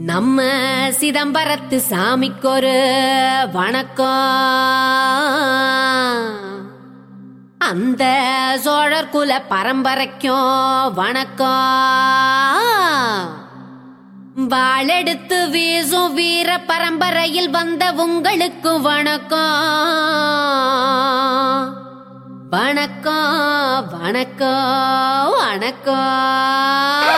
நம்ம சிதம்பரத்து சாமிக்கொரு வணக்கம் அந்த சோழர் குல பரம்பரைக்கும் வணக்கம் வாளெடுத்து வீசும் வீர பரம்பரையில் வந்த உங்களுக்கு வணக்கம் வணக்கம் வணக்கம் வணக்கம்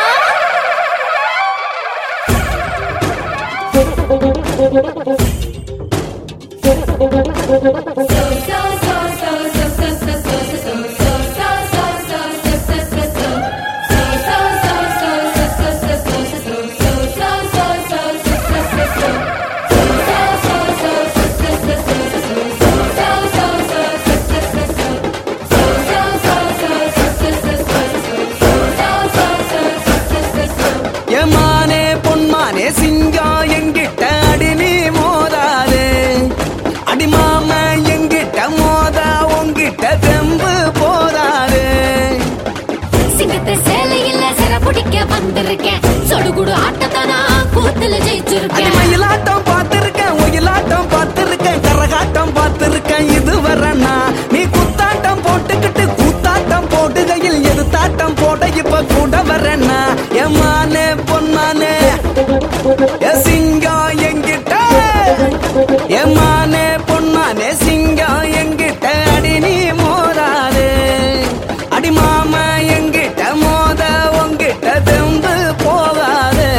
ஏமானே பொன்மானே சிங்கம் எங்கிட்ட அடி நீ மோதாதே அடிமாம எங்கிட்ட மோதா உங்கிட்ட தெம்பு போதாதே சிங்கத்தை சேலையில சிற பிடிக்க வந்திருக்கேன் சொடுகுடு ஆட்டத்தானா கூத்துல அடி ஜெயிச்சிருக்கேன் மயிலாட்டம் பார்த்திருக்கேன் ஒயிலாட்டம் பார்த்திருக்கேன் கரகாட்டம் பார்த்திருக்கேன் இதுவரை நான் நீ குத்தாட்டம் போட்டுக்கிட்டு கூத்தாட்டம் போட்டுகையில் எது தாட்டம் போட இப்ப கூட வரேன்னா ஏமானே பொன்மானே ஏ சிங்கம் எங்கிட்ட ஏமானே பொன்மானே சிங்கம் எங்கிட்ட அடி நீ மோதாதே அடி மாமா எங்கிட்ட மோத உங்கிட்ட தெம்பு போகாதே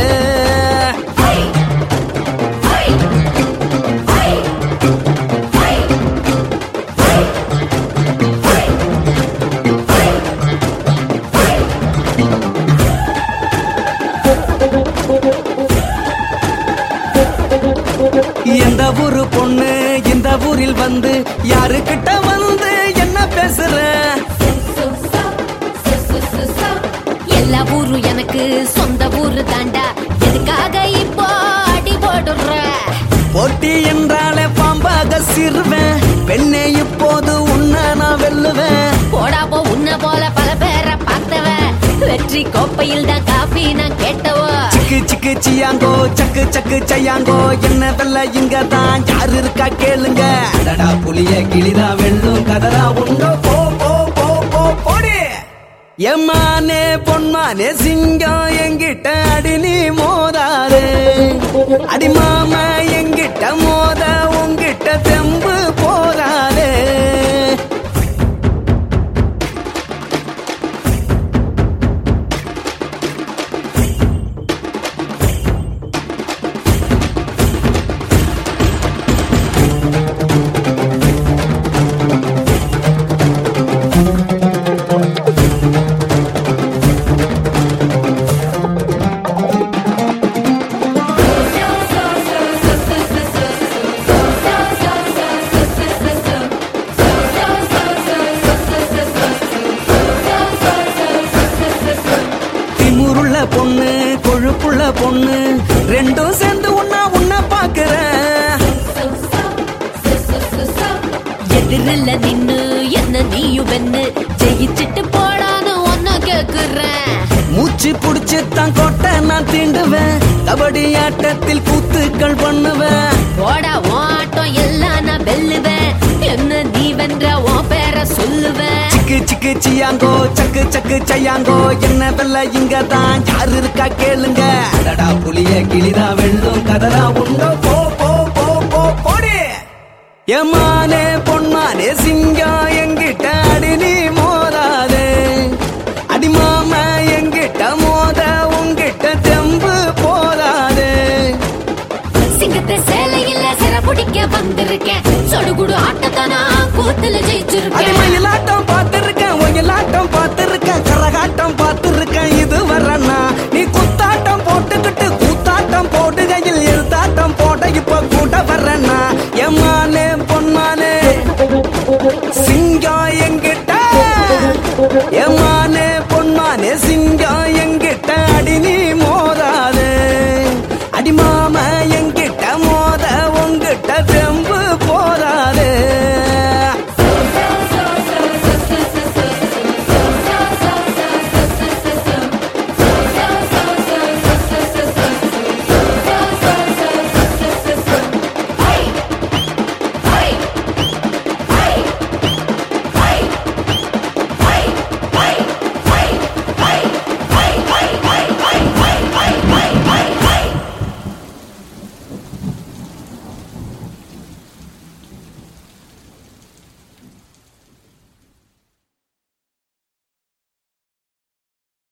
எந்த ஊரு பொண்ணு இந்த ஊரில் வந்து யாருக்கிட்ட வந்து என்ன பேசுற எல்லா ஊரும் எனக்கு சொந்த ஊரு தாண்டா எதுக்காக இப்போ அடி போடுற போட்டி என்றாலே பாம்பாக சிறுவேன் பெண்ணே இப்போது உன்னை நான் வெல்லுவேன் போடா போ உன்ன போல பல பேரை பார்த்தவ வெற்றி கோப்பையில் தான் காபி நான் கேட்டவோ சிக்கு சிக்கு சியாங்கோ சக்கு சக்கு சையாங்கோ என்ன வெல்ல இங்க தான் யாரு இருக்கா கேளுங்க அடடா புளிய கிளிதா வெள்ளும் கதரா உண்டோ போ போ போ போ போடி எம்மானே பொன்மானே சிங்கம் எங்கிட்ட அடி நீ மோதாதே அடி மாமா எங்கிட்ட மோத உங்கிட்ட தெம்பு போதாதே திமுருள்ள பொண்ணு கொழுப்புள்ள பொண்ணு ரெண்டும் சேர்ந்து உன்னா உன்ன பாக்குறேன் எதிரில்ல நின்னு என்ன நீயும் வென்னு ஜெயிச்சிட்டு போடான்னு ஒன்ன கேக்குறேன் மூச்சு புடிச்சு தான் கொட்டை நான் தீண்டுவேன் கபடி ஆட்டத்தில் கூத்துக்கள் பண்ணுவேன் போடா உன் ஆட்டம் எல்லாம் நான் வெல்லுவேன் என்ன நீ வென்ற உன் பேரை சொல்லுவேன் சிக்கு சிக்கு சியாங்கோ சக்கு சக்கு சையாங்கோ என்ன வெல்ல இங்க தான் யாரு இருக்கா கேளுங்க அடடா புளிய கிளிதா வெள்ளும் கதரா உண்டோ போ போ போ போ போடி எம்மானே பொன்மானே சிங்கம் எங்கிட்ட அடி நீ மோதாதே அடி மாமா எங்கிட்ட மோத உங்கிட்ட தெம்பு போதாதே சிங்கத்தை சேலையில சிற பிடிக்க வந்திருக்கேன் சொடுகுடு ஆட்டத்தானா கூத்துல அடி ஜெயிச்சிருக்கேன் மயிலாட்டம் பார்த்திருக்கேன் ஒயிலாட்டம் பார்த்திருக்கேன்